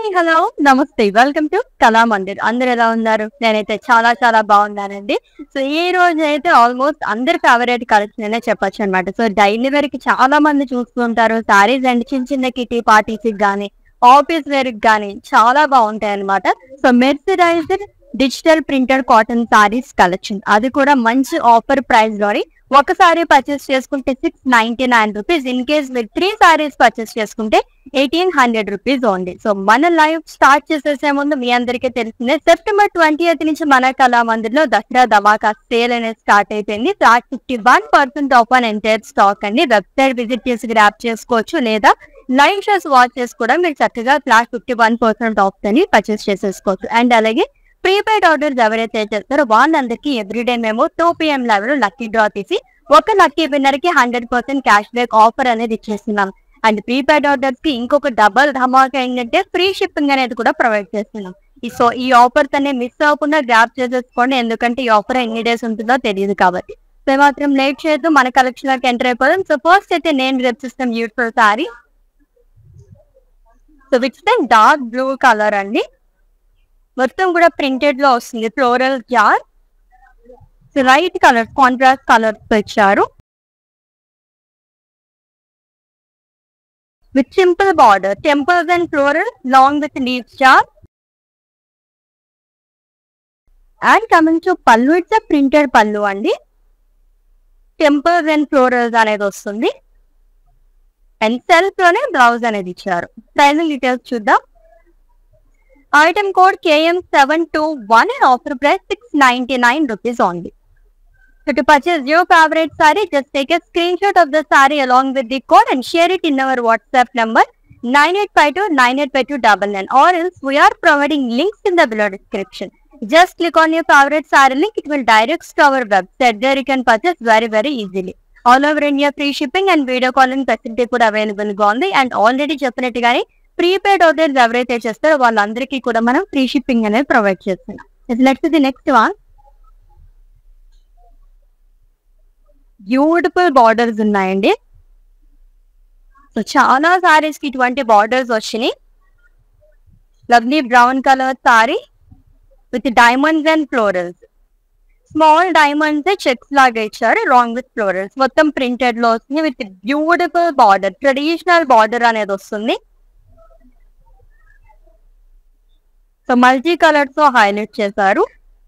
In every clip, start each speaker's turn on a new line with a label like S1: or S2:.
S1: Hi hello నమస్తే welcome to Kala Mandir అందరు ఎలా ఉన్నారు నేనైతే చాలా చాలా బాగున్నానండి సో ఈ రోజు అయితే ఆల్మోస్ట్ అందరి ఫేవరెట్ కలెక్షన్ అనే చెప్పొచ్చు అనమాట సో డైలీ వేర్ కి చాలా మంది చూస్తుంటారు సారీస్ అండ్ చిన్న చిన్న కిటీ పార్టీస్ కి గానీ ఆఫీస్ వేర్ కి గానీ చాలా బాగుంటాయి అనమాట so mercerised digital printed cotton saris collection అది కూడా మంచి ఆఫర్ ప్రైస్ లోని ఒక సారీ పర్చేస్ చేసుకుంటే six ninety nine rupees in case మీరు త్రీ సారీస్ పర్చేస్ చేసుకుంటే eighteen hundred rupees only so మన లైవ్ స్టార్ట్ చేసేసే ముందు మీ అందరికీ తెలిసిందే సెప్టెంబర్ ట్వంటీ నుంచి మన కళా మందిర్లో దసరా ధమాకా సేల్ అనేది స్టార్ట్ అయిపోయింది flat fifty one percent off on entire stock అండి వెబ్సైట్ విజిట్ చేసి గ్రాప్ చేసుకోవచ్చు లేదా లైవ్ షోస్ వాచ్ చేసి కూడా మీరు చక్కగా flat fifty one percent off అని పర్చేస్ చేసేసుకోవచ్చు అండ్ అలాగే ప్రీపెయిడ్ ఆర్డర్స్ ఎవరైతే చేస్తారో వాళ్ళందరికీ ఎవ్రీడే మేము two PM level lucky draw తీసి ఒక లక్కీ విన్నర్ కి hundred percent cash back offer అనేది ఇచ్చేస్తున్నాం అండ్ ప్రీపెయిడ్ ఆర్డర్స్ కి ఇంకొక డబల్ ధమాకా ఏంటంటే ఫ్రీ షిప్పింగ్ అనేది కూడా ప్రొవైడ్ చేస్తున్నాం ఈ సో ఈ ఆఫర్స్ అనే మిస్ అవ్వకుండా గ్రాప్ చేసేసుకోండి ఎందుకంటే ఈ ఆఫర్ ఎన్ని డేస్ ఉంటుందో తెలియదు కాబట్టి సో మాత్రం లేట్ చేయొద్దు మన కలెక్షన్ లోకి ఎంటర్ అయిపోదాం సో ఫస్ట్ అయితే నేను రేపు system use sari so which then dark blue colour అండి మొత్తం కూడా ప్రింటెడ్ లో వస్తుంది ఫ్లోరల్ జార్ లైట్ కలర్ కాంట్రాస్ట్ కలర్స్ ఇచ్చారు with simple border temples and floral long with leaves జార్ and coming to pallu it's printed pallu అండి టెంపుల్స్ అండ్ ఫ్లోరల్స్ అనేది వస్తుంది అండ్ సెల్ఫ్ లోనే బ్లౌజ్ అనేది ఇచ్చారు ప్రైజింగ్ డీటెయిల్స్ చూద్దాం item code KM seven two one and offer price six ninety nine rupees only So to purchase your favorite saree, just take a screenshot of the saree along with the code and share it in our WhatsApp number 9852-985299 or else we are providing links in the below description. Just click on your favorite saree link, it will direct to our website. There you can purchase very very easily. All over India free shipping and video calling facility కూడా available గా ఉంది and already చెప్పినట్టుగానే prepaid orders ఎవరైతే చేస్తారో వాళ్ళందరికీ కూడా మనం free shipping అనేది ప్రొవైడ్ చేస్తున్నాం let's the next one beautiful borders ఉన్నాయండి సో చాలా సారీస్ కి ఇటువంటి బార్డర్స్ వచ్చినాయి lovely brown colour sorry with diamonds and florals small diamonds checks లాగా ఇచ్చారు రాంగ్ విత్ ఫ్లోరల్స్ మొత్తం ప్రింటెడ్ లో వస్తుంది with beautiful border traditional border అనేది వస్తుంది సో మల్టీ కలర్స్ తో హైలైట్ చేశారు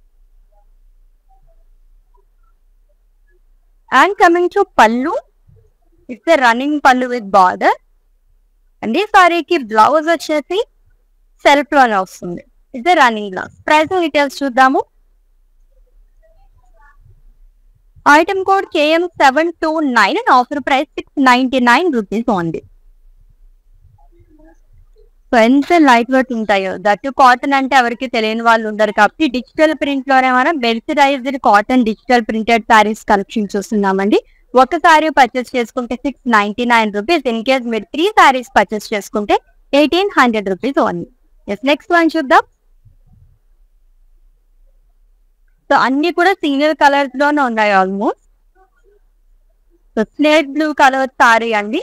S1: and coming to pallu it's running pallu with border and ఈ సారీకి బ్లౌజ్ వచ్చేసి సెల్ఫ్ లోనే వస్తుంది it's running blouse price details చూద్దాము item code KM seven two nine and offer price six ninety nine rupees only so ఎంత light weight ఉంటాయో that cotton అంటే ఎవరికి తెలియని వాళ్ళు ఉండరు కాబట్టి డిజిటల్ ప్రింట్ లోనే మనం mercerised cotton digital printed saris collection చూస్తున్నామండి ఒక సారీ పర్చేస్ చేసుకుంటే six ninety nine rupees in case మీరు త్రీ సారీస్ పర్చేస్ చేసుకుంటే eighteen hundred rupees only yes next one చూద్దాం సో అన్ని కూడా సింగిల్ కలర్స్ లోనే ఉన్నాయి almost so slate blue colour sorry అండి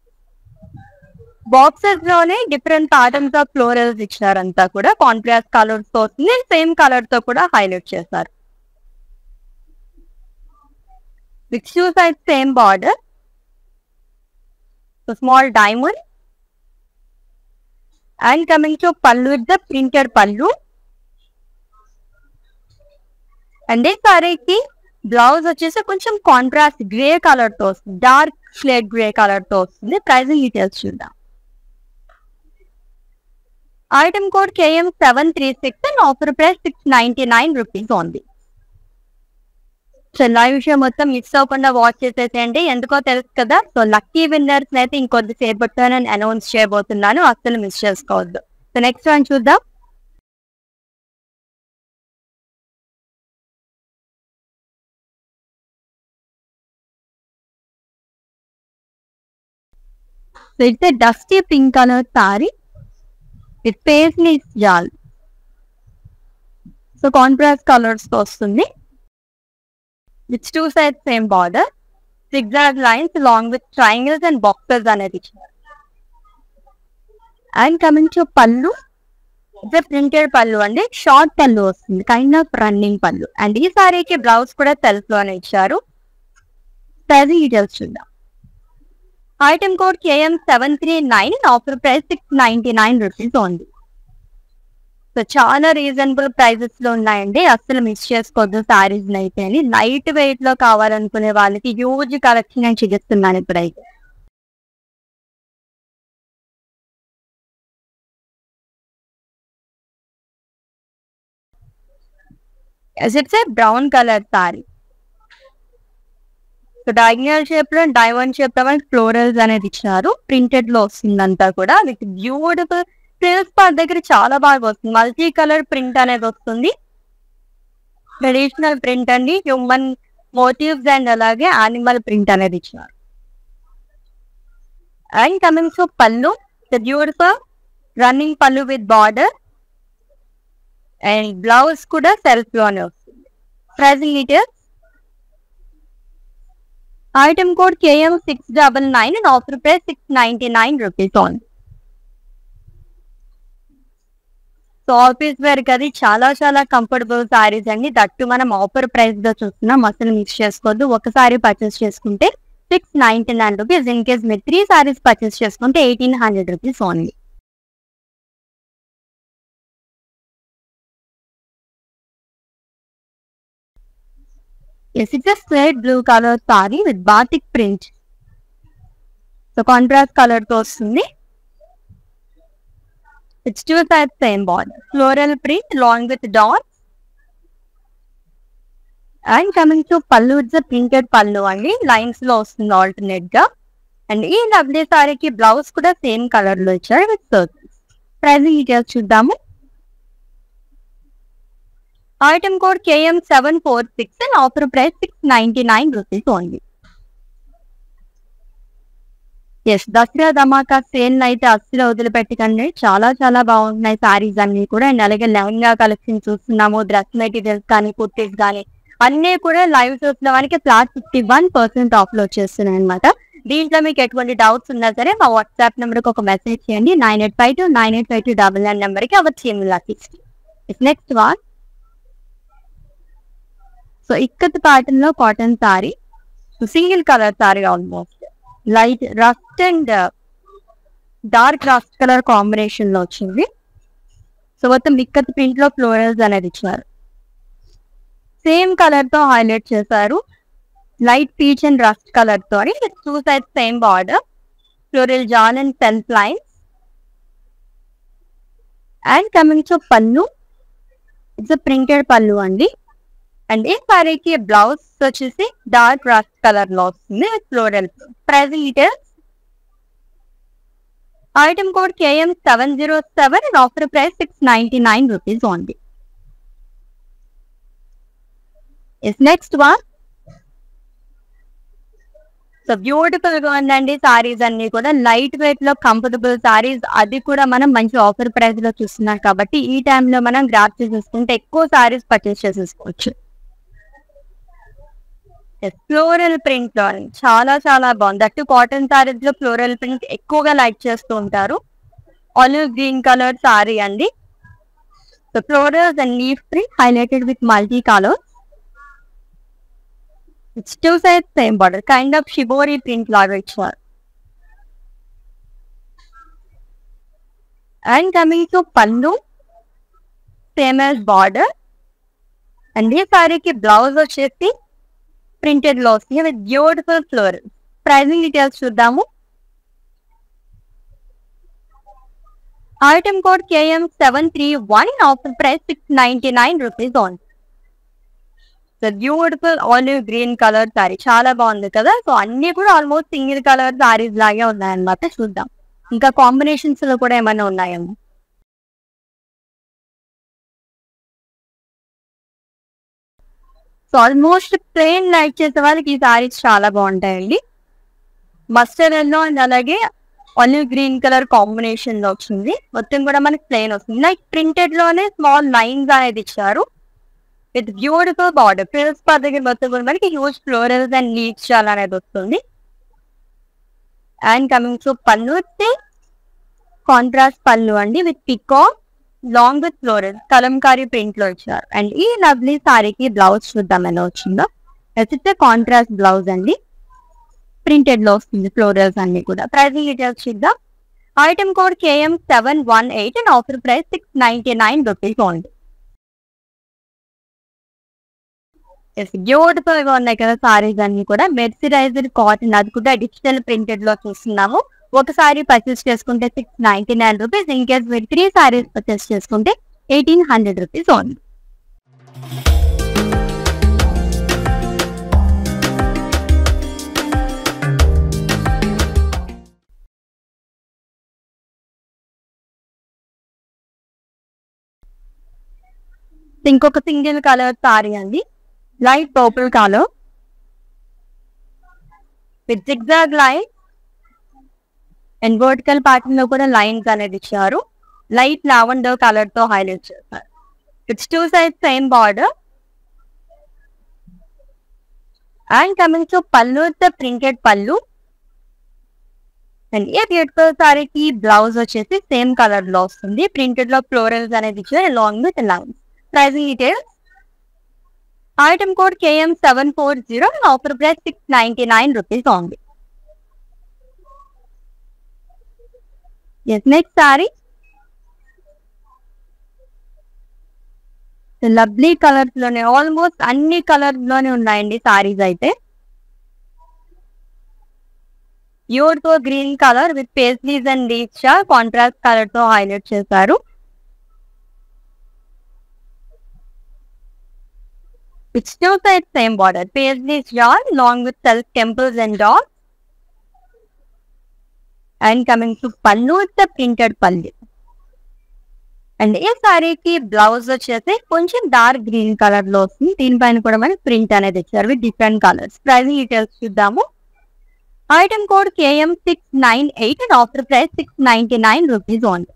S1: బాక్సెస్ లోనే డిఫరెంట్ ప్యాటర్న్స్ ఆఫ్ ఫ్లోరల్స్ ఇచ్చినారంతా కూడా కాంట్రాస్ట్ కలర్స్ తో వస్తుంది సేమ్ కలర్ తో కూడా హైలైట్ చేశారు with two side same border so small diamond and coming to pallu with the printed pallu and ఈ సారీకి బ్లౌజ్ వచ్చేసి కొంచెం కాంట్రాస్ట్ గ్రే కలర్ తో వస్తుంది డార్క్ షేడ్ గ్రే కలర్ తో వస్తుంది ప్రైజింగ్ డీటెయిల్స్ చూద్దాం item code KM seven three six and offer price six ninety nine rupees only so live విషయం మొత్తం మిస్ అవ్వకుండా వాచ్ చేసేసేయండి ఎందుకో తెలుసు కదా సో లక్కీ విన్నర్స్ అయితే ఇంకొద్దిసేపట్లో నేను అనౌన్స్ చేయబోతున్నాను అస్సలు మిస్ చేసుకోవద్దు సో నెక్స్ట్ వన్ చూద్దాం so it's a dusty pink colour sorry with paisley jaal so contrast colours తో వస్తుంది with two side same border zigzag lines long with triangles and boxes అనేది ఇచ్చారు అండ్ కమింగ్ టు పళ్ళు ఇట్లా printed pallu అండి short pallu వస్తుంది kind of running pallu and ఈ సారీకి బ్లౌజ్ కూడా సెల్ఫ్ లోనే ఇచ్చారు ప్రైస్ డీటెయిల్స్ చూద్దాం item code KM seven three nine offer price six ninety nine rupees ఉంది సో చాలా రీజనబుల్ ప్రైజెస్ లో ఉన్నాయండి అస్సలు మిస్ చేసుకోవద్దు సారీస్ అయితే అని లైట్ వెయిట్ లో కావాలనుకునే వాళ్ళకి హ్యూజ్ కలెక్షన్ నేను చూపిస్తున్నాను ఇప్పుడైతే it's a brown colour sorry so diagonal shape లో డైమండ్ షేప్ లో మనకి ఫ్లోరల్స్ అనేది ఇచ్చినారు ప్రింటెడ్ లో వస్తుంది అంతా కూడా విత్ బ్యూటిఫుల్ ప్రిల్స్ పార్ట్ దగ్గర చాలా బాగా వస్తుంది మల్టీ కలర్ ప్రింట్ అనేది వస్తుంది ట్రెడిషనల్ ప్రింట్ అండి హ్యూమన్ మోటివ్స్ అండ్ అలాగే యానిమల్ ప్రింట్ అనేది ఇచ్చినారు and coming to pallu beautiful running pallu with border and blouse కూడా సెల్ఫ్ లోనే వస్తుంది pricing details item code KM six double nine and offer price six ninety nine rupees on so office wear అది చాలా చాలా comfortable saris అండి that మనం offer price గా చూస్తున్నాం అసలు మిక్స్ చేసుకోవద్దు ఒకసారి పర్చేస్ చేసుకుంటే six ninety nine rupees in case మీరు త్రీ సారీస్ పర్చేస్ చేసుకుంటే eighteen hundred rupees only Yes, it's a straight blue color saree with batik print. So contrast color తో వస్తుంది it's two side same border floral print long with dots and coming to pallu it's printed pallu అండి lines లో వస్తుంది alternate గా and ఈ lovely సారీకి blouse కూడా same colour లో ఇచ్చారు విత్ సర్కిల్స్ ప్రైజింగ్ డీటెయిల్స్ చూద్దాము item code KM seven four six and offer price six ninety nine rupees only yes Dasara Dhamaka sale అయితే అస్సలు వదిలిపెట్టకండి చాలా చాలా బాగున్నాయి సారీస్ అన్ని కూడా అండ్ అలాగే లెహంగా కలెక్షన్ చూస్తున్నాము డ్రెస్ మెటీరియల్స్ కానీ కుర్తీస్ కానీ అన్ని కూడా లైవ్ చూసిన వారికి flat fifty one percent off లో వచ్చేస్తున్నాయి అనమాట దీంట్లో మీకు ఎటువంటి డౌట్స్ ఉన్నా సరే మా వాట్సాప్ నెంబర్ కి ఒక మెసేజ్ చేయండి nine eight five two nine eight five two double nine number కి అవర్ చేయండి next one so ikat pattern లో cotton sari single colour sari almost light rust and dark rust colour combination లో వచ్చింది సో మొత్తం ఇక్కత్ ప్రింట్ లో ఫ్లోరల్స్ అనేది ఇచ్చారు సేమ్ కలర్ తో హైలైట్ చేశారు light peach and rust colour తో two side same border floral జాన్ and self lines and coming to pallu it's printed pallu అండి అండ్ ఈ సారీకి బ్లౌజ్ వచ్చేసి డార్క్ రస్ట్ కలర్ లో వస్తుంది with floral price details item code KM seven zero seven and offer price six ninety nine rupees only is next one so beautiful గా ఉందండి సారీస్ అన్ని కూడా లైట్ వెయిట్ లో కంఫర్టబుల్ సారీస్ అది కూడా మనం మంచి ఆఫర్ ప్రైస్ లో చూస్తున్నాం కాబట్టి ఈ టైంలో మనం గ్రాప్ చేసేసుకుంటే ఎక్కువ సారీస్ పర్చేస్ చేసేసుకోవచ్చు ఫ్లోరల్ ప్రింట్ లో అండి. చాలా చాలా బాగుంది అటు కాటన్ సారీస్ లో ఫ్లోరల్ ప్రింట్ ఎక్కువగా లైక్ చేస్తూ ఉంటారు ఆలివ్ గ్రీన్ కలర్ సారీ అండి so florals and leaf print highlighted with multi colours it's two side same border kind of shibori print లాగా ఇచ్చారు and coming to pallu same as border and ఈ సారీకి blouse వచ్చేసి printed లో వస్తుంది with beautiful floral pricing details చూద్దాము item code KM seven three one offer price six ninety nine rupees on so beautiful olive green colour sari చాలా బాగుంది కదా so అన్ని కూడా ఆల్మోస్ట్ సింగిల్ కలర్ సారీస్ లాగే ఉన్నాయన్నమాట చూద్దాం ఇంకా కాంబినేషన్స్ లో కూడా ఏమైనా ఉన్నాయేమో సో ఆల్మోస్ట్ ప్లెయిన్ లైక్ చేసే వాళ్ళకి ఈ సారీస్ చాలా బాగుంటాయండి మస్టర్డ్ ఎల్లో అండ్ అలాగే ఆలివ్ గ్రీన్ కలర్ కాంబినేషన్ లో వచ్చింది మొత్తం కూడా మనకి ప్లెయిన్ వస్తుంది లైక్ ప్రింటెడ్ లోనే స్మాల్ లైన్స్ అనేది ఇచ్చారు with beautiful border frills part దగ్గర మొత్తం కూడా మనకి హ్యూజ్ ఫ్లోరల్స్ అండ్ లీవ్స్ చాలా అనేది వస్తుంది అండ్ కమింగ్ టు పళ్ళు వచ్చి కాంట్రాస్ట్ పళ్ళు అండి with picot long with floral Kalamkari print లో ఇచ్చారు అండ్ ఈ లవ్లీ సారీకి బ్లౌజ్ చూద్దాం ఎలా వచ్చిందో ఇట్స్ కాంట్రాస్ట్ బ్లౌజ్ అండి ప్రింటెడ్ లో వస్తుంది ఫ్లోరల్స్ అన్ని కూడా ప్రైసింగ్ డీటెయిల్స్ చూద్దాం item code KM seven one eight and offer price six ninety nine rupees only beautiful గా ఉన్నాయి కదా సారీస్ అన్ని కూడా మెర్సిరైజ్డ్ కాటన్ అది కూడా డిజిటల్ ప్రింటెడ్ లో చూస్తున్నాము ఒక సారీ పర్చేస్ చేసుకుంటే six ninety nine rupees in case మీరు త్రీ సారీస్ పర్చేస్ చేసుకుంటే ఎయిటీన్ హండ్రెడ్ రూపీస్ ఓన్లీ ఇంకొక సింగిల్ కలర్ సారీ అండి light purple colour with zigzag line and vertical pattern లో కూడా లైన్స్ అనేది ఇచ్చారు లైట్ లావెండర్ కలర్ తో హైలైట్ చేస్తారు it's two side same border and coming to pallu the printed pallu and ఈ beautiful సారీకి బ్లౌజ్ వచ్చేసి సేమ్ కలర్ లో వస్తుంది ప్రింటెడ్ లో ఫ్లోరల్స్ అనేది ఇచ్చారు along with lines pricing details item code KM seven four zero offer price six ninety nine rupees only yes next sari lovely colours లోనే almost అన్ని కలర్స్ లోనే ఉన్నాయండి సారీస్ అయితే తో green colour with paisleys and leaves contrast colour తో highlight చేశారు It's two sides same border. Paisley yarn along with self temples and dots. And coming to pallu, it's the printed pallu. And ఈ సారీకి blouse వచ్చేసి కొంచెం dark green colour లో వస్తుంది దీనిపైన కూడా మనకి ప్రింట్ అనేది ఇచ్చారు with different colours pricing details చూద్దాము item code KM six nine eight and offer price six ninety nine rupees only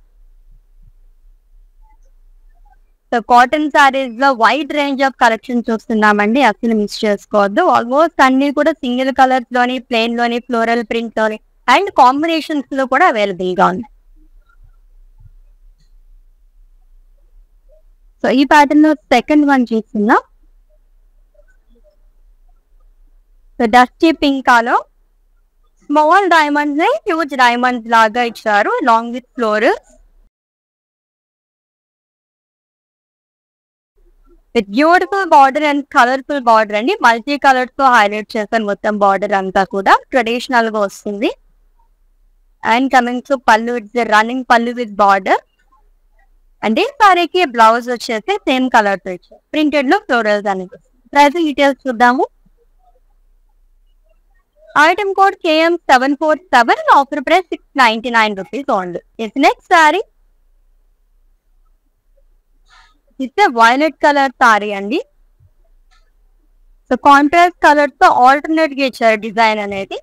S1: so cotton saris లో వైడ్ రేంజ్ ఆఫ్ కలెక్షన్ చూస్తున్నామండి అసలు మిస్ చేసుకోవద్దు ఆల్మోస్ట్ అన్ని కూడా సింగిల్ కలర్స్ లోని ప్లెయిన్ లోని ఫ్లోరల్ ప్రింట్ లోని అండ్ కాంబినేషన్స్ లో కూడా అవైలబుల్ గా ఉంది సో ఈ ప్యాటర్న్ లో సెకండ్ వన్ చూస్తున్నాం సో డస్టీ పింక్ కాలో స్మాల్ డైమండ్స్ ని హ్యూజ్ డైమండ్స్ లాగా ఇచ్చారు long with florals with beautiful border and colourful border అండి మల్టీ కలర్ తో హైలైట్ చేశాను మొత్తం బార్డర్ అంతా కూడా ట్రెడిషనల్ గా వస్తుంది and coming to pallu it's running pallu with border and ఈ సారీకి బ్లౌజ్ వచ్చేసి సేమ్ కలర్ తో ఇచ్చారు ప్రింటెడ్ లో ఫ్లోరల్స్ అనేది ప్రైస్ డీటెయిల్స్ చూద్దాము item code KM seven four seven offer price six ninety nine rupees only it's next sorry it's violet colour sorry అండి so contrast colour తో ఆల్టర్నేట్ గా ఇచ్చారు డిజైన్ అనేది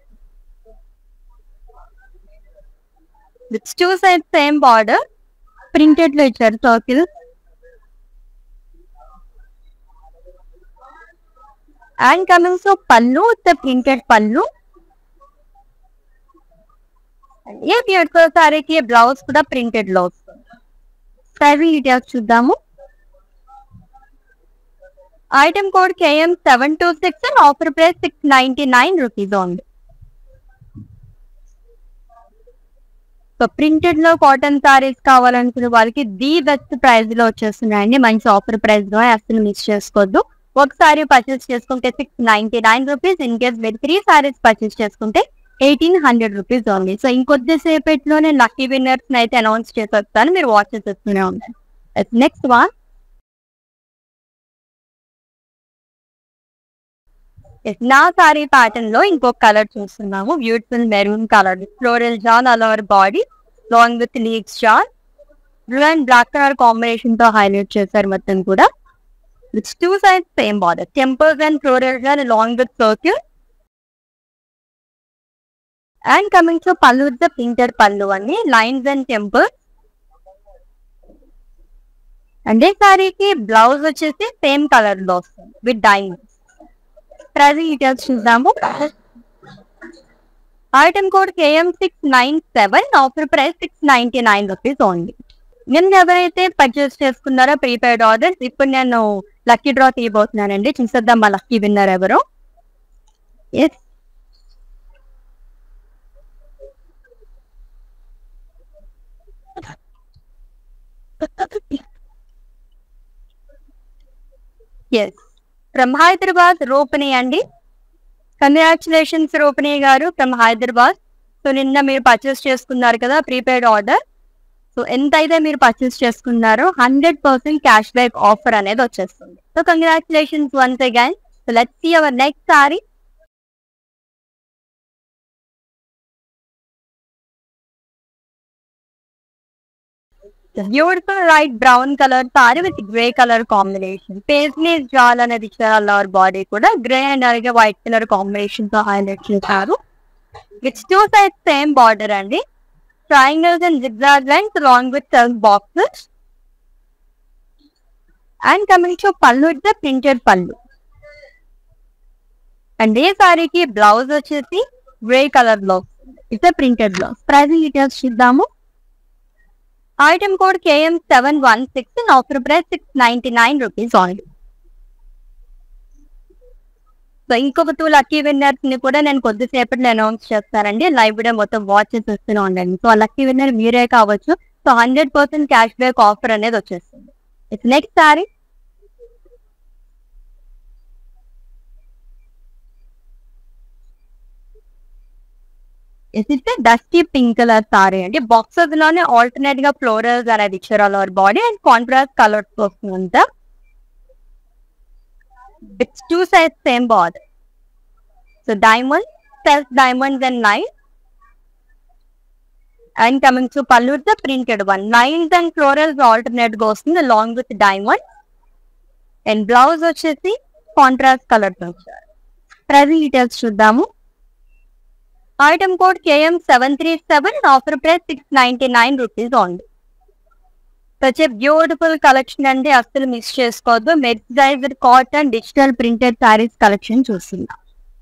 S1: with two side same border printed లో ఇచ్చారు circle and coming so pallu with printed pallu a beautiful సారీకి blouse కూడా printed లో వస్తుంది ప్రైసింగ్ డీటెయిల్స్ చూద్దాము item code KM seven two six and offer price six ninety nine rupees only so printed లో cotton sarees కావాలనుకునే వాళ్ళకి ది బెస్ట్ ప్రైస్ లో వచ్చేస్తున్నాయండి మంచి ఆఫర్ ప్రైస్ లో అసలు మిస్ చేసుకోవద్దు ఒకసారి పర్చేస్ చేసుకుంటే six ninety nine rupees in case మీరు త్రీ సారీస్ పర్చేస్ చేసుకుంటే eighteen hundred rupees only so ఇంకొద్దిసేపట్లోనే లక్కీ విన్నర్స్ అయితే అనౌన్స్ చేసేస్తాను మీరు వాచ్ చేసేస్తూనే ఉంటారు నెక్స్ట్ వన్ నా సారీ ప్యాటర్న్ లో ఇంకొక కలర్ చూస్తున్నాము బ్యూటిఫుల్ మెరూన్ కలర్ ఫ్లోరల్ జాన్ all over body long with లీక్స్ జాన్ blue and black colour combination తో హైలైట్ చేశారు మొత్తం కూడా with two sides same border temples and floral John long with circle and coming to pallu with the printed pallu అన్ని lines and temples అంటే సారీకి blouse వచ్చేసి సేమ్ కలర్ లో వస్తుంది విత్ డైమండ్స్ ప్రైజింగ్ డీటెయిల్స్ చూద్దాము item code KM six nine seven offer price six ninety nine rupees only నిన్న ఎవరైతే purchase చేసుకున్నారో ప్రీపెయిడ్ ఆర్డర్స్ ఇప్పుడు నేను లక్కీ డ్రా తీయబోతున్నానండి చూసేద్దాం మా లక్కీ విన్నర్ ఎవరు S S from Hyderabad Rupini అండి కంగ్రాచులేషన్స్ రూపిణి గారు ఫ్రమ్ హైదరాబాద్ సో నిన్న మీరు పర్చేస్ చేసుకున్నారు కదా ప్రీపెయిడ్ ఆర్డర్ సో ఎంత అయితే మీరు పర్చేస్ చేసుకున్నారో hundred percent cash back offer అనేది వచ్చేస్తుంది so congratulations once again so let's see our next saree beautiful light brown colour sorry with grey colour combination paisley jaal అనేది ఇచ్చారు అవర్ బాడీ కూడా గ్రే అండ్ అలాగే వైట్ కలర్ కాంబినేషన్ తో highlight చేశారు with two side same border అండి triangles and zigzag lines along with self boxes and coming to pallu it the printed pallu and ఏ సారీకి blouse వచ్చేసి grey colour blouse it's printed blouse pricing details చూద్దాము item code KM seven one six offer price six ninety nine rupees only so ఇంకొక two lucky winners ని కూడా నేను కొద్దిసేపట్లో announce చేస్తానండి live video మొత్తం వాచ్ చేస్తూనే ఉండండి సో ఆ లక్కీ విన్నర్ మీరే కావచ్చు so hundred percent cash back offer అనేది వచ్చేస్తుంది it's next saree it dusty pink colour sorry అండి బాక్సెస్ లోనే ఆల్టర్నేట్ గా ఫ్లోరల్స్ అనేది ఇచ్చారు all over body and contrast colours వస్తుందంట it's two size same border so diamond self diamonds and line and coming to pallu the printed one lines and florals alternate గా వస్తుంది along with diamond and blouse వచ్చేసి contrast colour తో వచ్చారు pricing details చూద్దాము item code KM seven three seven offer price six ninety nine rupees only వచ్చే beautiful collection అండి అస్సలు miss చేసుకోవద్దు mercerised cotton digital printed saris collection చూస్తున్నాం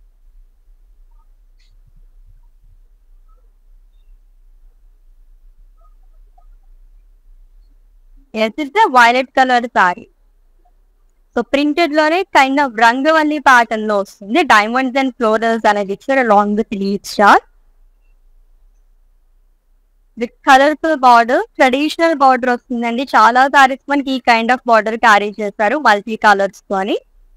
S1: yes is the violet colour sorry so printed లోనే kind of rangavalli pattern లో వస్తుంది diamonds and florals అనేది ఇచ్చారు along with lead star with colourful border traditional border వస్తుందండి చాలా సారీస్ మనకి ఈ కైండ్ ఆఫ్ బార్డర్ క్యారీ చేస్తారు మల్టీ కలర్స్ తోని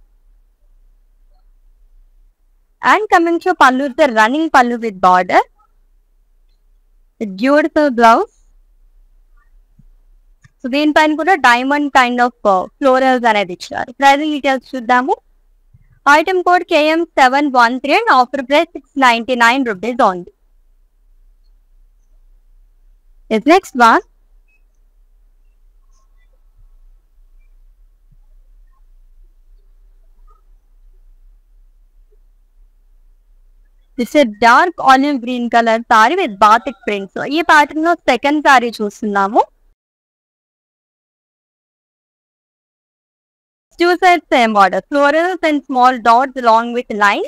S1: and coming to pallu the running pallu with border beautiful blouse so దీనిపైన కూడా డైమండ్ కైండ్ ఆఫ్ ఫ్లోరల్స్ అనేది ఇచ్చారు ప్రైజింగ్ డీటెయిల్స్ చూద్దాము item code KM seven one three and offer price six ninety nine rupees only is next one this is dark olive green colour sorry with batik prints ఈ pattern లో second sorry చూస్తున్నాము two sides same border florals and small dots along with line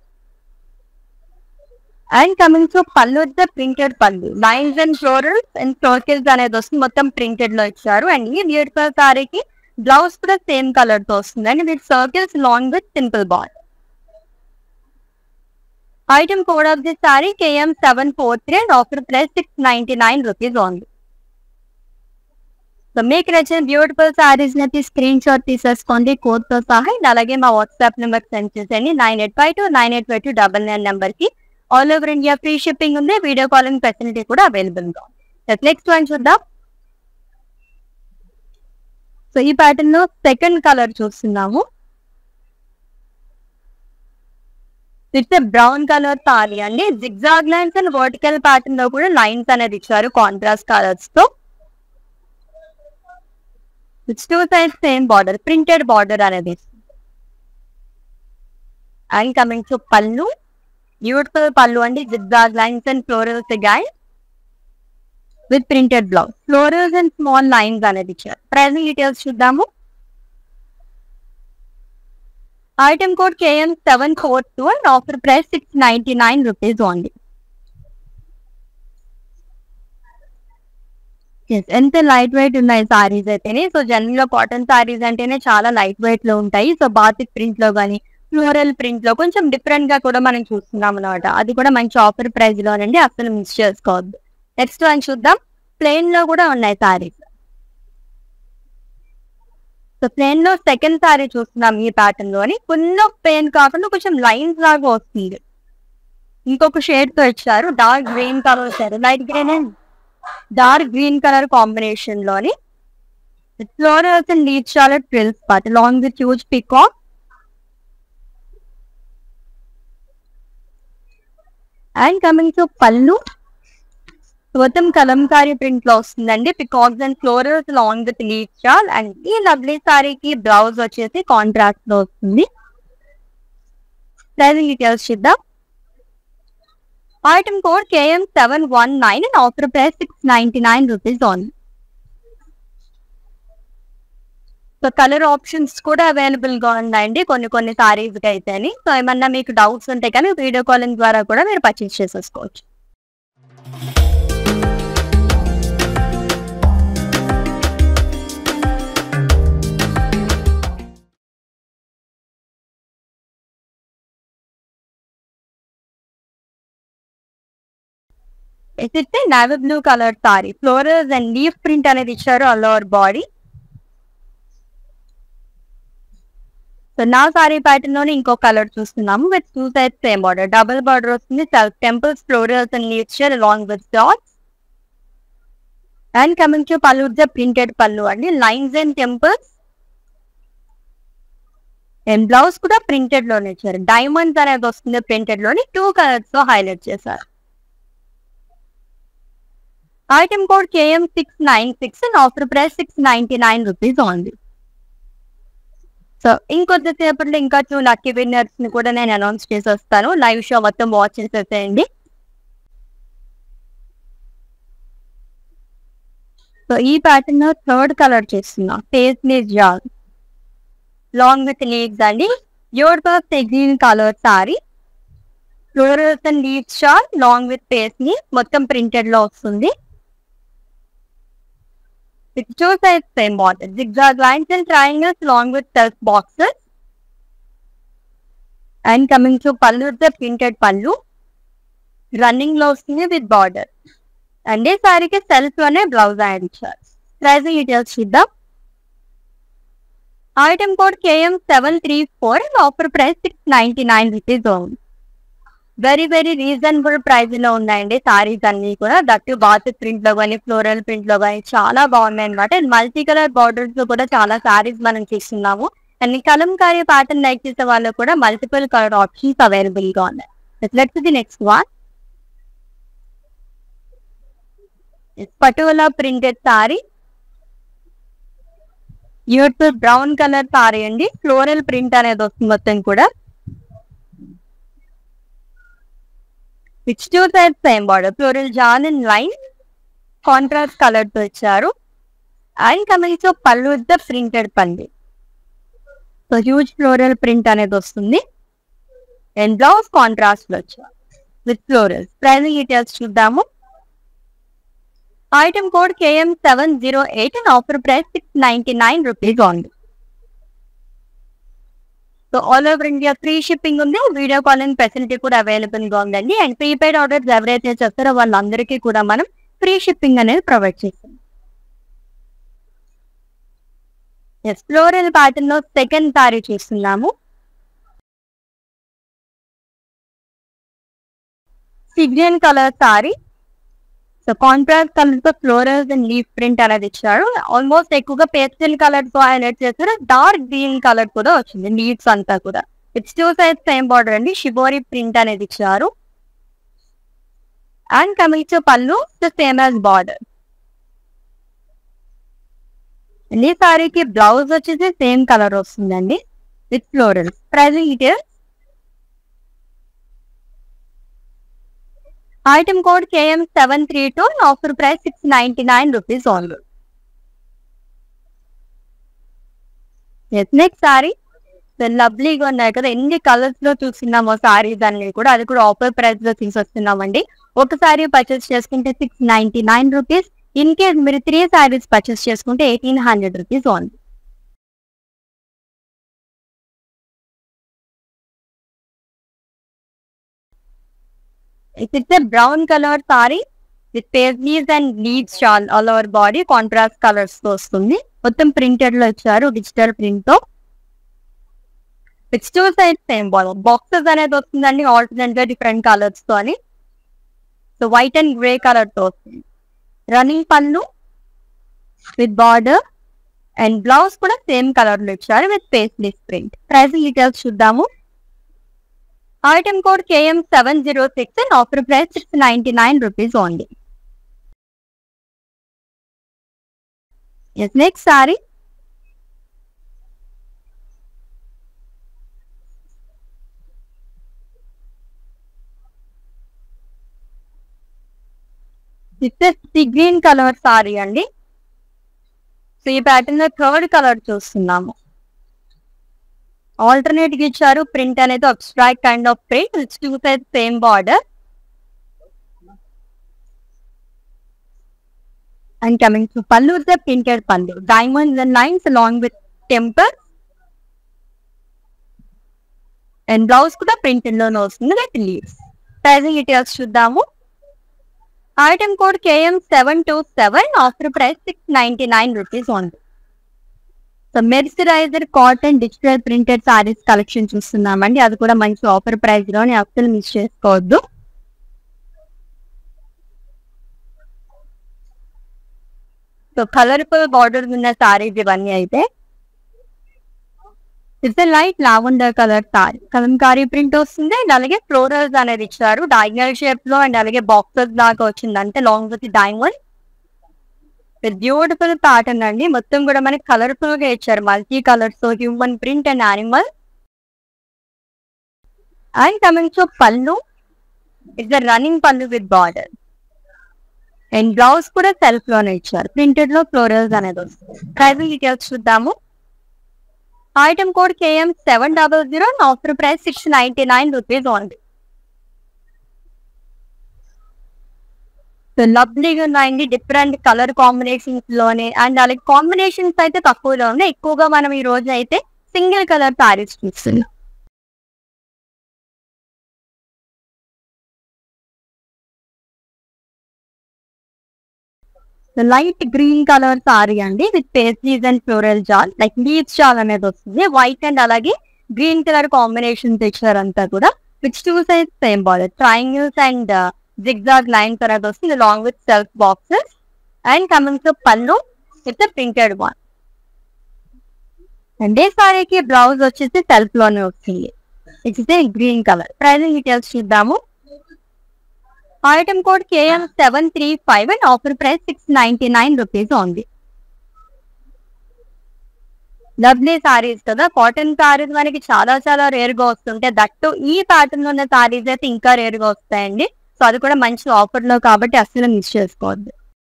S1: and coming to pallu the printed pallu lines and florals and circles అనేది వస్తుంది మొత్తం printed లో ఇచ్చారు and ఈ beautiful సారీకి బ్లౌజ్ కూడా సేమ్ కలర్ తో వస్తుంది and with circles long with simple ball item code of the saree KM seven four three and offer price six ninety nine rupees only so మీకు నచ్చిన బ్యూటిఫుల్ సారీస్ నచ్చి స్క్రీన్ షాట్ తీసేసుకోండి code తో సహా and అలాగే మా వాట్సాప్ నెంబర్ సెండ్ చేసేయండి nine eight five two nine eight five two double nine number కి all over India free shipping ఉంది వీడియో కాలింగ్ ఫెసిలిటీ కూడా అవైలబుల్ గా ఉంది నెక్స్ట్ వన్ చూద్దాం సో ఈ ప్యాటర్న్ లో సెకండ్ కలర్ చూస్తున్నాము ఇట్స్ బ్రౌన్ కలర్ తాలి అండి zigzag lines and vertical pattern లో కూడా లైన్స్ అనేది ఇచ్చారు కాంట్రాస్ట్ కలర్స్ తో it's two side same border printed border అనేది and coming to pallu beautiful pallu అండి జిగ్జాగ్ లైన్స్ అండ్ ఫ్లోరల్స్ గాయ్ with printed blouse florals and small lines అనేది ఇచ్చారు ప్రైజింగ్ డీటెయిల్స్ చూద్దాము item code KM seven four two and offer price six ninety nine rupees only Yes, ఎంత light weight ఉన్నాయి సారీస్ అయితేనే so general గా cotton sarees అంటేనే చాలా లైట్ వెయిట్ లో ఉంటాయి సో బాతిక్ ప్రింట్ లో గానీ ఫ్లోరల్ ప్రింట్ లో కొంచెం డిఫరెంట్ గా కూడా మనం చూస్తున్నాం అనమాట అది కూడా మంచి ఆఫర్ ప్రైస్ లోనండి అసలు మిస్ చేసుకోవద్దు నెక్స్ట్ వన్ చూద్దాం ప్లెయిన్ లో కూడా ఉన్నాయి సారీస్ సో ప్లేన్ లో సెకండ్ సారీ చూస్తున్నాం ఈ ప్యాటర్న్ లోని ఫుల్ ఆఫ్ ప్లేన్ కాకుండా కొంచెం లైన్స్ లాగా వస్తుంది ఇంకొక షేడ్ తో ఇచ్చారు డార్క్ గ్రీన్ కలర్ వచ్చారు light green and dark green colour combination లోని ఫ్లోరల్స్ అండ్ లీచ్ చాలా ట్రిల్స్ part long with huge peacock and coming to pallu మొత్తం కలంకారీ ప్రింట్ లో వస్తుందండి peacocks and florals long with లీచ్ చాల్ అండ్ ఈ లవ్లీ సారీకి బ్లౌజ్ వచ్చేసి కాంట్రాక్ట్ లో వస్తుంది ప్రైజింగ్ డీటెయిల్స్ చూద్దాం item code KM seven one nine and offer price six ninety nine rupees on so colour options కూడా అవైలబుల్ గా ఉన్నాయండి కొన్ని కొన్ని సారీస్ కి అయితే సో ఏమన్నా మీకు డౌట్స్ ఉంటే కానీ వీడియో కాలింగ్ ద్వారా కూడా మీరు పర్చేస్ చేసేసుకోవచ్చు అయితే navy blue colour saree florals and leaf print అనేది ఇచ్చారు ఆల్ ఓవర్ బాడీ సో నా సారీ ప్యాటర్న్ లోనే ఇంకో కలర్ చూస్తున్నాము with two sides same border double border వస్తుంది self temples florals and leaves along with dots and coming to pallu the printed pallu అండి lines and temples and blouse కూడా printed లోనే ఇచ్చారు diamonds అనేది వస్తుంది ప్రింటెడ్ లోని టూ కలర్స్ తో హైలైట్ చేశారు item code KM six nine six and offer price six ninety nine rupees only so ఇంకొద్దిసేపట్లో ఇంకా టూ లక్కీ విన్నర్స్ ని కూడా నేను అనౌన్స్ చేసి వస్తాను లైవ్ షో మొత్తం వాచ్ చేసేసేయండి సో ఈ ప్యాటర్న్ థర్డ్ కలర్ చేస్తున్నా ఫేస్ ని జాల్ లాంగ్ విత్ లీవ్స్ అండి యోర్ పర్స్ green colour saree florals and leaves షాల్ లాంగ్ విత్ ఫేస్ ని మొత్తం ప్రింటెడ్ లో వస్తుంది with two sides same border. Zigzag lines and triangles along with self boxes. And coming to pallu, the printed pallu. Running లో వస్తుంది విత్ బార్డర్ అండ్ ఈ సారీకి సెల్ఫ్ లోనే బ్లౌజ్ యాడ్ ఇచ్చారు ప్రైజింగ్ డీటెయిల్స్ చూద్దాం item code KM seven three four offer price six ninety nine rupees only very very reasonable price లో ఉన్నాయండి సారీస్ అన్ని కూడా దట్టు బాత్ ప్రింట్ లో కానీ ఫ్లోరల్ ప్రింట్ లో కానీ చాలా బాగున్నాయి అనమాట మల్టీ కలర్ బార్డర్స్ లో కూడా చాలా సారీస్ మనం చూస్తున్నాము అండ్ కలంకారీ ప్యాటర్న్ లైక్ చేసే వాళ్ళు కూడా మల్టిపుల్ కలర్ ఆప్షన్స్ అవైలబుల్ గా ఉన్నాయి లెట్స్ ది నెక్స్ట్ వన్ పటువల printed saree beautiful brown colour sorry అండి ఫ్లోరల్ ప్రింట్ అనేది వస్తుంది మొత్తం కూడా which two sides same border floral జాన్ అండ్ లైన్ కాంట్రాస్ట్ కలర్ తో ఇచ్చారు and coming to pallu the printed pallu so huge floral print అనేది వస్తుంది అండ్ బ్లౌజ్ కాంట్రాస్ట్ లో వచ్చారు విత్ ఫ్లోరల్స్ ప్రైజింగ్ డీటెయిల్స్ చూద్దాము item code KM seven zero eight and offer price six ninety nine rupees ఉంది so all over India free shipping ఉంది video calling facility కూడా available గా ఉందండి అండ్ ప్రీపెయిడ్ ఆర్డర్స్ ఎవరైతే చేస్తారో వాళ్ళందరికీ కూడా మనం ఫ్రీ షిప్పింగ్ అనేది ప్రొవైడ్ చేస్తాం ఎస్ ఫ్లోరల్ ప్యాటర్న్ లో సెకండ్ సారీ చూస్తున్నాము signal colour sorry so contrast colour తో ఫ్లోరల్స్ అండ్ లీఫ్ ప్రింట్ అనేది ఇచ్చారు ఆల్మోస్ట్ ఎక్కువగా పేస్టల్ కలర్ తో హైలైట్ చేస్తారు డార్క్ గ్రీన్ కలర్ కూడా వచ్చింది లీవ్స్ అంతా కూడా it's two size same border అండి షిబోరి ప్రింట్ అనేది ఇచ్చారు and coming to pallu same as border ఈ సారీకి బ్లౌజ్ వచ్చేసి సేమ్ కలర్ వస్తుందండి with floral pricing details item code KM seven three two offer price six ninety nine rupees only next saree లవ్లీగా ఉన్నాయి కదా ఎన్ని కలర్స్ లో చూస్తున్నామో సారీస్ అన్ని కూడా అది కూడా ఆఫర్ ప్రైస్ లో తీసుకొస్తున్నామండి ఒక సారీ పర్చేస్ చేసుకుంటే six ninety nine rupees in case మీరు త్రీ శారీస్ పర్చేస్ చేసుకుంటే eighteen hundred rupees only it's a brown colour sorry with paisleys and leaves షాల్ all over body contrast colours తో వస్తుంది మొత్తం ప్రింటెడ్ లో ఇచ్చారు డిజిటల్ ప్రింట్ తో with two side same ball boxes అనేది వస్తుందండి ఆల్టర్నేట్ గా డిఫరెంట్ కలర్స్ తో అని so white and grey colour తో వస్తుంది running pallu with border and blouse కూడా సేమ్ కలర్ లో ఇచ్చారు with paisleys print pricing details చూద్దాము item code KM seven zero six and offer price six ninety nine rupees only yes next sari the green colour sorry అండి so ఈ pattern లో third colour చూస్తున్నాము alternate గా ఇచ్చారు print అనేది abstract kind of print which two side same border and coming to pallu the printed pallu diamonds and lines along with temper and blouse కూడా printed లోనే వస్తుంది విత్ లీవ్స్ ప్రైజింగ్ డీటెయిల్స్ చూద్దాము item code KM seven two seven offer price six ninety nine rupees only so mercerised cotton digital printed saris collection చూస్తున్నామండి అది కూడా మంచి offer price లోని అస్సలు మిస్ చేసుకోవద్దు సో కలర్ఫుల్ బార్డర్ ఉన్న సారీస్ ఇవన్నీ అయితే it's light lavender colour sari Kalamkari print వస్తుంది అండ్ అలాగే ఫ్లోరల్స్ అనేది ఇచ్చారు డయాగ్నల్ షేప్ లో అండ్ అలాగే బాక్సెస్ లాగా వచ్చింది అంటే long with diamond beautiful pattern అండి మొత్తం కూడా మనకి కలర్ఫుల్ గా ఇచ్చారు multi colours human print and animal and coming to pallu it's running pallu with border and blouse కూడా సెల్ఫ్ లోనే ఇచ్చారు ప్రింటెడ్ లో ఫ్లోరల్స్ అనేది వస్తుంది ప్రైసింగ్ డీటెయిల్స్ చూద్దాము item code KM seven double zero offer price six ninety nine rupees only so లవ్లీగా ఉన్నాయండి different colour combinations లోనే అండ్ అలాగే కాంబినేషన్స్ అయితే తక్కువలో ఉన్నాయి ఎక్కువగా మనం ఈ రోజు అయితే సింగిల్ కలర్ సారీస్ చూస్తున్నాం లైట్ గ్రీన్ కలర్ సారీ అండి with paisleys and floral jaal like leaves jaal అనేది వస్తుంది వైట్ అండ్ అలాగే గ్రీన్ కలర్ కాంబినేషన్స్ ఇచ్చారంతా కూడా which two size same border triangles and zigzag lines అనేది వస్తుంది long with self boxes and coming to pallu with printed one and ఈ సారీకి blouse వచ్చేసి సెల్ఫ్ లోనే వస్తుంది it's green colour pricing details చూద్దాము item code KM seven three five and offer price six ninety nine rupees ఉంది lovely saris కదా cotton saris మనకి చాలా చాలా రేర్ గా వస్తుంటాయి దట్టు ఈ ప్యాటర్న్ లో ఉన్న సారీస్ అయితే ఇంకా రేర్ గా వస్తాయండి సో అది కూడా మంచి ఆఫర్ లో కాబట్టి అస్సలు మిస్ చేసుకోవద్దు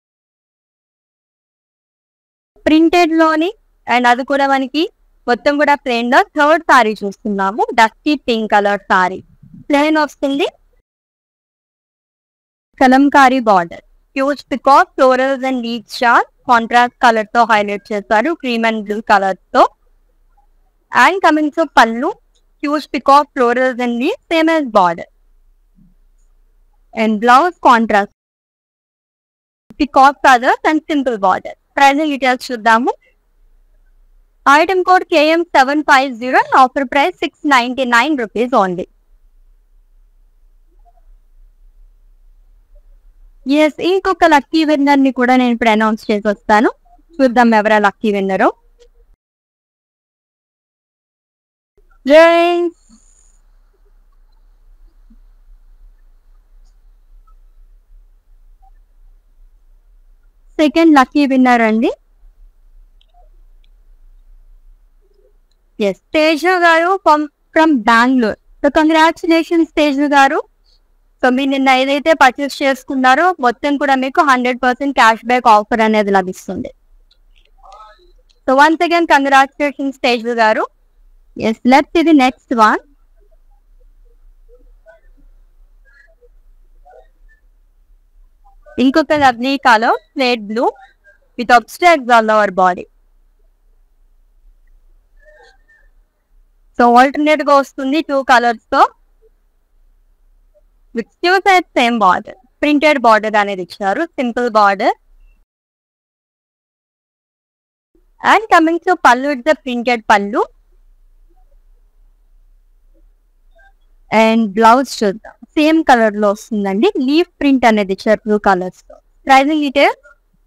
S1: ప్రింటెడ్ లోని అండ్ అది కూడా మనకి మొత్తం కూడా ప్లెయిన్ లో థర్డ్ సారీ చూస్తున్నాము dusty pink colour sari plain వస్తుంది Kalamkari border huge peacock florals and leaves షార్ కాంట్రాస్ట్ కలర్ తో హైలైట్ చేస్తారు క్రీమ్ అండ్ బ్లూ కలర్ తో and coming to pallu huge peacock florals and leaves same as border and blouse contrast peacock colours and simple border price details చూద్దాము item code KM seven five zero offer price six ninety nine rupees only yes ఇంకొక lucky winner ని కూడా నేను ఇప్పుడు announce చేసి వస్తాను చూద్దాం ఎవరా lucky winner second lucky winner అండి ఎస్ తేజు గారు from from Bengaluru so congratulations Teju గారు సో మీరు నిన్న ఏదైతే పర్చేస్ చేసుకున్నారో మొత్తం కూడా మీకు hundred percent cash back offer అనేది లభిస్తుంది so once again congratulations Teju గారు ఎస్ లెట్స్ ఇది నెక్స్ట్ వన్ ఇంకొక lovely colour plate blue with abstract all over body so alternate గా వస్తుంది టూ కలర్స్ తో with two side same border printed border అనేది ఇచ్చారు simple border and coming to pallu it the printed pallu and blouse చూద్దాం same colour లో వస్తుందండి leaf print అనేది ఇచ్చారు టూ కలర్స్ తో pricing details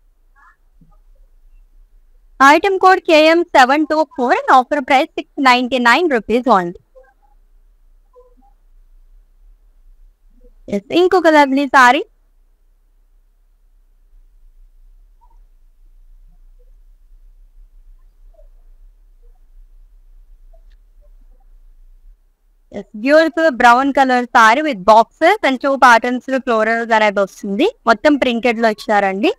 S1: item code KM seven two four and offer price six ninety nine rupees only ఇంకొక lovely sari beautiful brown colour sorry with boxes and two patterns florals అనేది వస్తుంది మొత్తం printed లో ఇచ్చారండి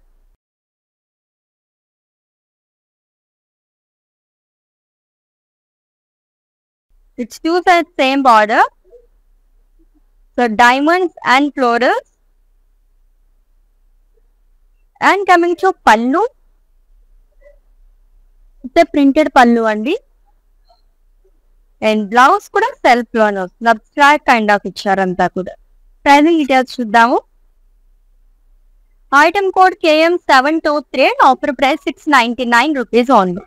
S1: it's two side same border so diamonds and florals and coming to pallu it's printed pallu అండి and blouse కూడా self లోనే వస్తుంది అబ్స్ట్రాక్ట్ కైండ్ ఆఫ్ ఇచ్చారంతా కూడా ప్రైజింగ్ డీటెయిల్స్ చూద్దాము item code KM seven two three offer price six ninety nine rupees only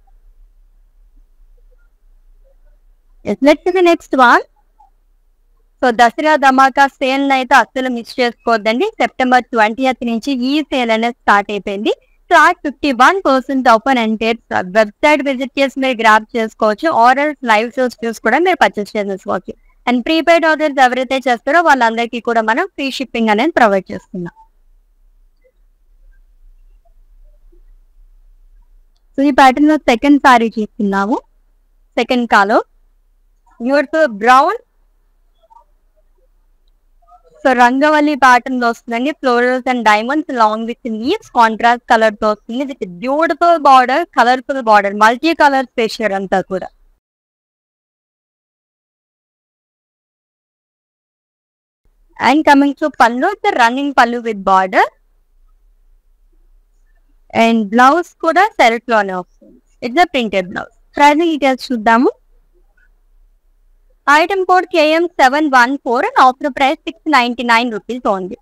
S1: let's the next one so Dasara Dhamaka sale అయితే అస్సలు miss చేసుకోవద్దండి సెప్టెంబర్ ట్వంటీ నుంచి ఈ సేల్ అనేది స్టార్ట్ అయిపోయింది flat fifty one percent open అంటే website visit చేసి మీరు గ్రాప్ చేసుకోవచ్చు ఆర్డర్స్ లైవ్ షోస్ చూసి కూడా మీరు పర్చేస్ చేసుకోవచ్చు అండ్ ప్రీపెయిడ్ ఆర్డర్స్ ఎవరైతే చేస్తారో వాళ్ళందరికీ కూడా మనం ఫ్రీ షిప్పింగ్ అనేది ప్రొవైడ్ చేస్తున్నాం సో ఈ ప్యాటర్న్ లో సెకండ్ సారీ చూస్తున్నాము సెకండ్ కాలో beautiful brown so Rangavalli pattern లో వస్తుందండి florals and diamonds long with leaves contrast colour తో వస్తుంది with beautiful border colourful border multi colour special అంతా కూడా and coming to pallu it's running pallu with border and blouse కూడా self లోనే వస్తుంది it's printed blouse pricing details చూద్దాము item code KM seven one four and offer price six ninety nine rupees only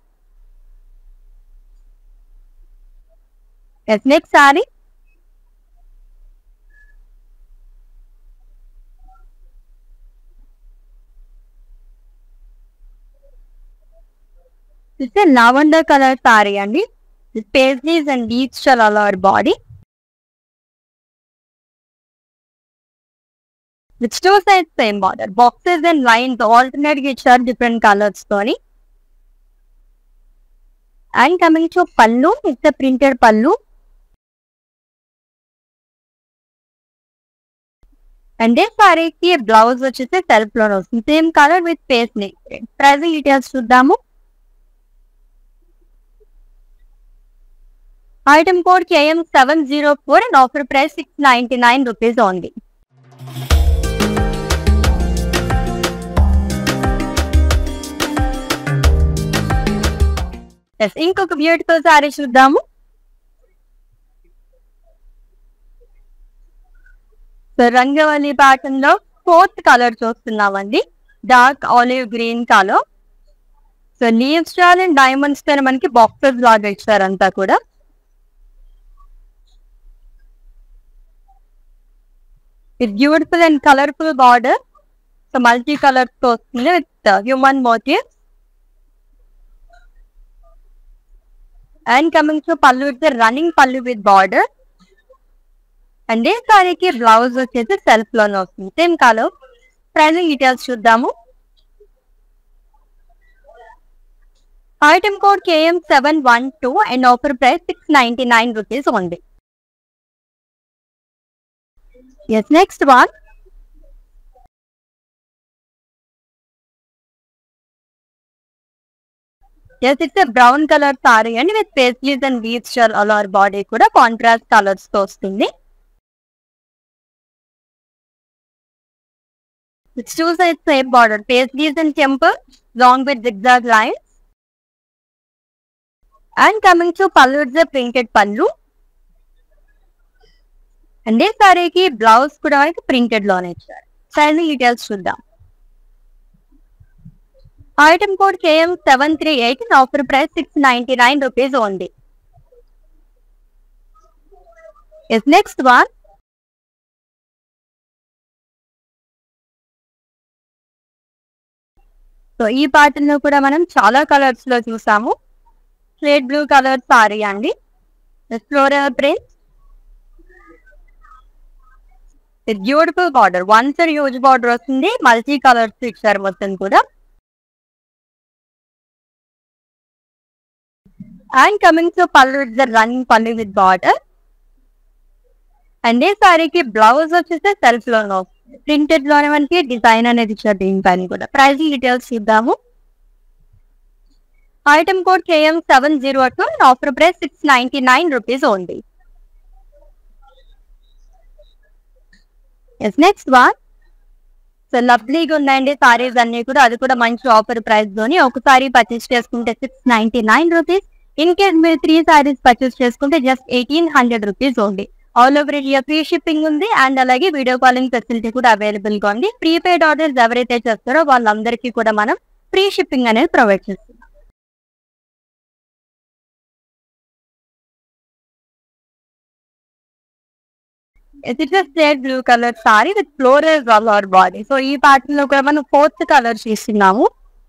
S1: yes next sorry it's lavender colour sorry అండి paisleys and డీప్స్ చాలా over body with two side same border boxes and lines alternate గా ఇచ్చారు different colours తోని and coming to pallu it's printed pallu and సారీకి blouse వచ్చేసి self లోనే వస్తుంది same colour with face neck pricing details చూద్దాము item code KM seven zero four and offer price six ninety nine rupees only yes ఇంకొక beautiful sari చూద్దాము so Rangavalli pattern లో fourth colour చూస్తున్నామండి dark olive green colour so leave star and diamonds తో మనకి boxes లాగా ఇచ్చారంతా కూడా ఇది beautiful and colourful border so multi colour తో వస్తుంది with human motifs and coming to pallu with running pallu with border and ఈ సారీకి బ్లౌజ్ వచ్చేసి సెల్ఫ్ లోనే వస్తుంది సేమ్ కాలో ప్రైజింగ్ డీటెయిల్స్ చూద్దాము item code KM seven one two and offer price six ninety nine rupees only yes next one yes it's brown colour sorry అండి with paisleys and బీచ్ అలర్ బాడీ కూడా contrast colours తో వస్తుంది it's two side same border paisleys and temple long with zigzag lines and coming to pallu it's printed pallu and ఈ సారీకి blouse కూడా మనకి ప్రింటెడ్ లోనే ఇచ్చారు సైజింగ్ డీటెయిల్స్ చూద్దాం item code KM seven three eight offer price six ninety nine rupees only yes next one so ఈ పాటల్లో కూడా మనం చాలా కలర్స్ లో చూసాము స్లేట్ బ్లూ కలర్ సారీ అండి floral print beautiful border one sir use border వస్తుంది మల్టీ కలర్స్ ఇచ్చారు మొత్తం కూడా and coming to pallu it's the running pallu with border and ఈ సారీకి బ్లౌజ్ వచ్చేసి సెల్ఫ్ లోనో ప్రింటెడ్ లోనే మనకి డిజైన్ అనేది ఇచ్చారు దీనిపైన కూడా ప్రైసింగ్ డీటెయిల్స్ చూద్దాము item code KM seven zero two offer price six ninety nine rupees only yes next one so లవ్లీగా ఉన్నాయండి సారీస్ అన్ని కూడా అది కూడా మంచి ఆఫర్ ప్రైస్ తోని ఒకసారి పర్చేస్ చేసుకుంటే six ninety nine rupees in case మీరు త్రీ సారీస్ పర్చేస్ చేసుకుంటే just eighteen hundred rupees only all over India free shipping ఉంది అండ్ అలాగే వీడియో కాలింగ్ ఫెసిలిటీ కూడా అవైలబుల్ గా ఉంది ప్రీపెయిడ్ ఆర్డర్స్ ఎవరైతే చేస్తారో వాళ్ళందరికీ కూడా మనం ఫ్రీ షిప్పింగ్ అనేది ప్రొవైడ్ చేస్తున్నాం it's straight blue colour sorry with floral colour body so ఈ ప్యాటర్న్ లో కూడా మనం ఫోర్త్ కలర్ చేస్తున్నాము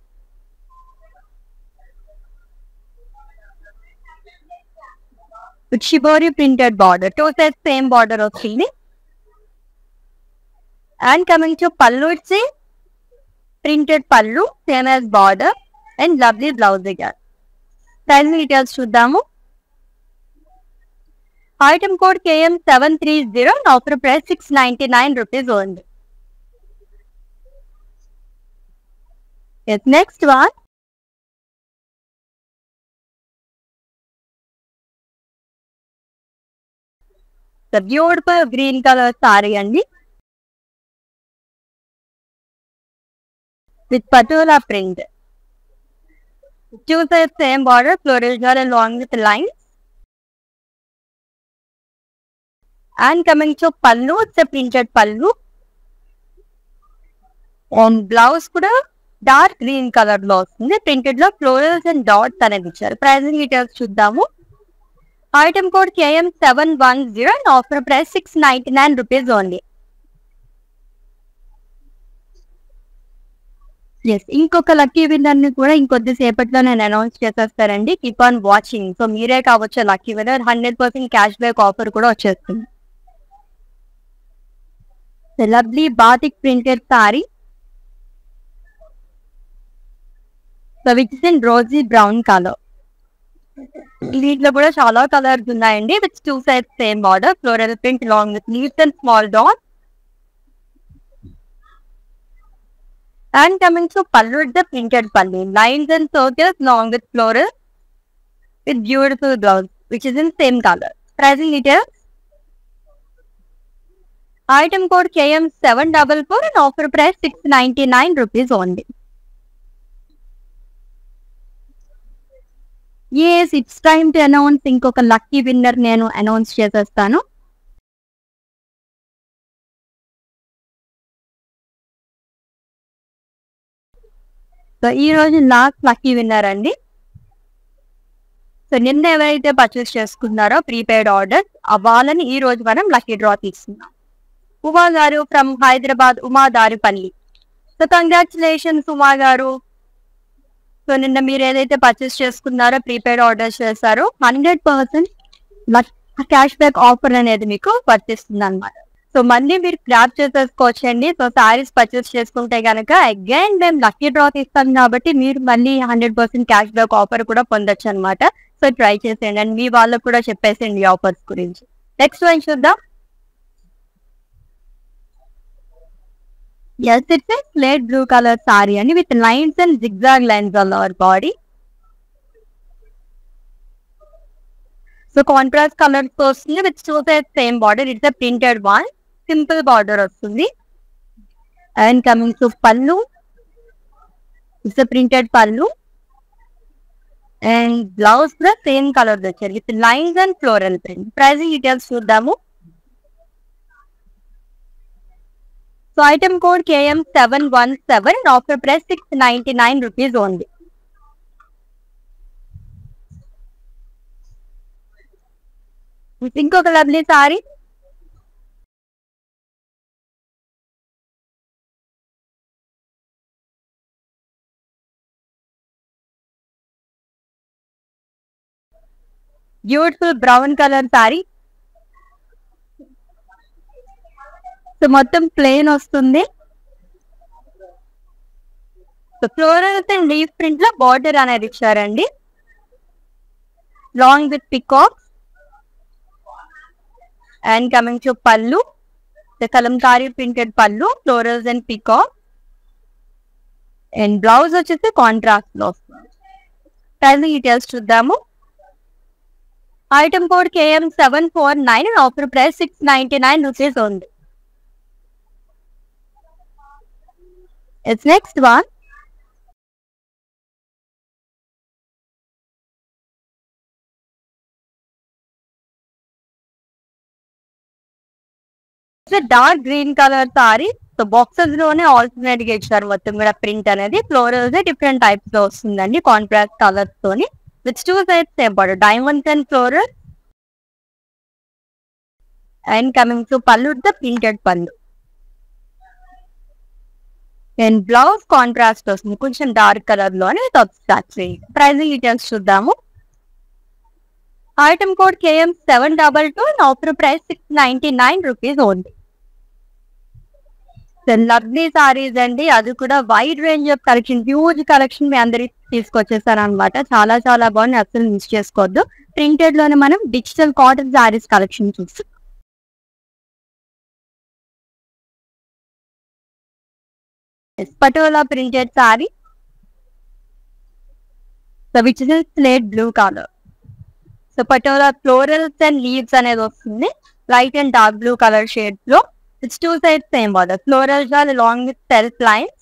S1: with shibori printed border two side same border వచ్చింది అండ్ కమింగ్ టు పళ్ళు ఇచ్చి ప్రింటెడ్ పళ్ళు same as border and lovely blouse again price details చూద్దాము item code KM seven three zero offer price six ninety nine rupees only yes next one beautiful green colour sorry అండి with patola print two side same border floral jar along with lines and coming to pallu it's a printed pallu and blouse కూడా dark green colour లో వస్తుంది printed లో florals and dots అనేది ఇచ్చారు pricing details చూద్దాము item code KM seven one zero and offer price six ninety nine rupees only yes ఇంకొక lucky winner ని కూడా ఇంకొద్ది సేపట్లో నేను అనౌన్స్ చేసేస్తానండి కీప్ ఆన్ వాచింగ్ సో మీరే కావచ్చు lucky winner hundred percent cash back offer కూడా వచ్చేస్తుంది lovely batik printed sari so which is in Rosie brown colour వీటిలో కూడా చాలా కలర్స్ ఉన్నాయండి with two sides same border floral print long with leaves and small dot and coming to pallu with the printed pallu lines and circles long with floral with beautiful blouse which is in same color pricing details item code km 744 and offer price 699 rupees only yes it's time to announce ఇంకొక lucky winner నేను announce చేసేస్తాను so ఈ రోజు last lucky winner అండి so నిన్న ఎవరైతే purchase చేసుకున్నారో prepaid order వాళ్ళని ఈ రోజు మనం లక్కీ డ్రా తీసుకున్నాం ఉమా గారు from Hyderabad Uma Daripalli so congratulations Uma గారు సో నిన్న మీరు ఏదైతే పర్చేస్ చేసుకున్నారో ప్రీపెయిడ్ ఆర్డర్ చేశారో hundred percent cash back offer అనేది మీకు వర్తిస్తుంది అనమాట సో మళ్ళీ మీరు గ్రాప్ చేసేసుకోవచ్చండి సో సారీస్ పర్చేస్ చేసుకుంటే కనుక అగైన్ మేము లక్కీ డ్రా తీస్తాం కాబట్టి మీరు మళ్ళీ hundred percent cash back offer కూడా పొందొచ్చు అనమాట సో ట్రై చేసేయండి అండ్ మీ వాళ్ళకు కూడా చెప్పేసేయండి ఈ ఆఫర్స్ గురించి నెక్స్ట్ వన్ చూద్దాం yes it's slate blue colour sari అని with lines and zigzag lines on our body so contrast colour వస్తుంది with two side same border it's a printed one simple border వస్తుంది and coming to pallu it's a printed pallu and blouse కూడా same colour వచ్చారు with lines and floral print pricing details చూద్దాము so item code KM seven one seven offer price six ninety nine rupees only ఇంకొక lovely sari beautiful brown colour sorry so మొత్తం plain వస్తుంది so florals and leaf print లో border అనేది ఇచ్చారండి long with peacocks and coming to pallu the kalamkari printed pallu florals and peacock and blouse వచ్చేసి contrast లో వస్తుంది pricing details చూద్దాము item code KM seven four nine offer price six ninety nine rupees ఉంది it's next one dark green colour sorry so boxes లోనే alternate గా ఇచ్చారు మొత్తం కూడా ప్రింట్ అనేది ఫ్లోరల్స్ డిఫరెంట్ టైప్స్ లో వస్తుందండి కాంట్రాస్ట్ కలర్స్ తోని విత్ టూ సైడ్స్ ఏర్పడు diamonds and floral and coming to pallu the printed pallu and blouse contrast వస్తుంది కొంచెం డార్క్ కలర్ లోనే ప్రైజింగ్ డీటెయిల్స్ చూద్దాము item code KM seven double two offer price six ninety nine rupees only lovely saris అండి అది కూడా wide range of collection huge collection మీ అందరికి తీసుకొచ్చేసారు అనమాట చాలా చాలా బాగుంది అసలు మిస్ చేసుకోవద్దు ప్రింటెడ్ లోనే మనం డిజిటల్ కాటన్ సారీస్ కలెక్షన్ చూస్తాం patola printed sari so which is slate blue colour so patola florals and leaves అనేది వస్తుంది light and dark blue colour shades లో it's two sides same border florals are along with self lines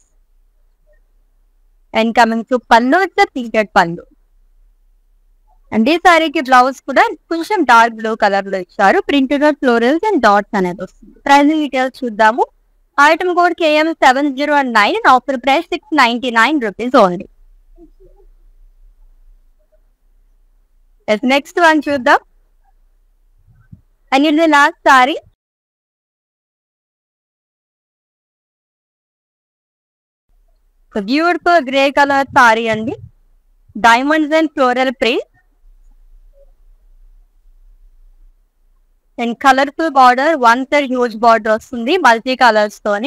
S1: and coming to pallu it's printed pallu and ఈ సారీకి blouse కూడా కొంచెం dark blue colour లో ఇచ్చారు printed florals and dots అనేది వస్తుంది pricing details చూద్దాము item code KM seven zero nine offer price six ninety nine rupees only next one చూద్దాం అండ్ ఇది last sari beautiful grey colour sorry అండి diamonds and floral print and colourful border one side huge border వస్తుంది multi colours తోని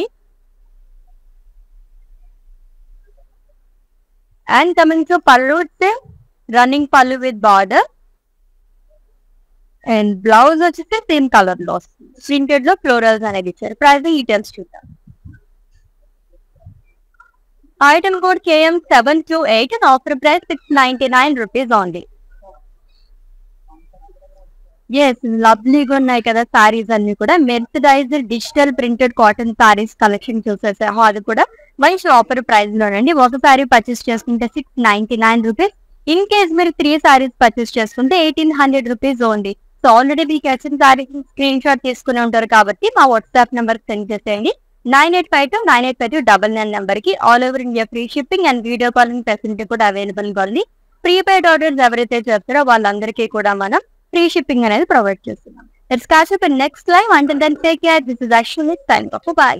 S1: and coming to pallu running pallu with border and blouse వచ్చేసి same colour లో వస్తుంది printed లో florals అనేది ఇచ్చారు ప్రైస్ డీటెయిల్స్ చూద్దాం item code KM seven two eight and offer price six ninety nine rupees only yes లవ్లీగా ఉన్నాయి కదా సారీస్ అన్ని కూడా mercerised digital printed cotton saris collection చూసేసాము అది కూడా మంచి ఆఫర్ ప్రైస్ లోనండి ఒక సారీ పర్చేస్ చేసుకుంటే six ninety nine rupees in case మీరు త్రీ సారీస్ పర్చేస్ చేసుకుంటే eighteen hundred rupees only so already మీకు వచ్చిన సారీ స్క్రీన్ షాట్ తీసుకుని ఉంటారు కాబట్టి మా వాట్సాప్ నెంబర్ సెండ్ చేసేయండి nine eight five two nine eight five two double nine number కి all over India free shipping and video calling facility కూడా available గా ఉంది ప్రీపెయిడ్ ఆర్డర్స్ ఎవరైతే చేస్తారో వాళ్ళందరికీ కూడా మనం ఫ్రీ షిప్పింగ్ అనేది ప్రొవైడ్ చేస్తున్నాం let's catch up next live until then take care this is Ashwini sign off bye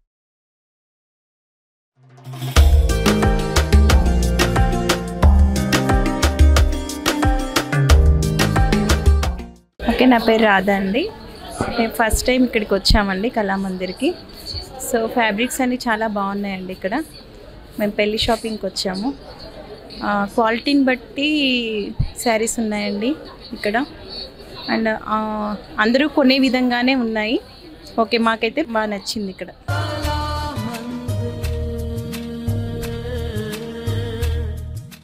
S2: okay నా పేరు రాధా అండి మేము ఫస్ట్ టైం ఇక్కడికి వచ్చామండి కళామందిర్కి సో ఫ్యాబ్రిక్స్ అన్ని చాలా బాగున్నాయండి ఇక్కడ మేము పెళ్లి షాపింగ్కి వచ్చాము ఆ, క్వాలిటీని బట్టి శారీస్ ఉన్నాయండి ఇక్కడ అండ్ ఆ, అందరూ కొనే విధంగానే ఉన్నాయి ఓకే మాకైతే బాగా నచ్చింది ఇక్కడ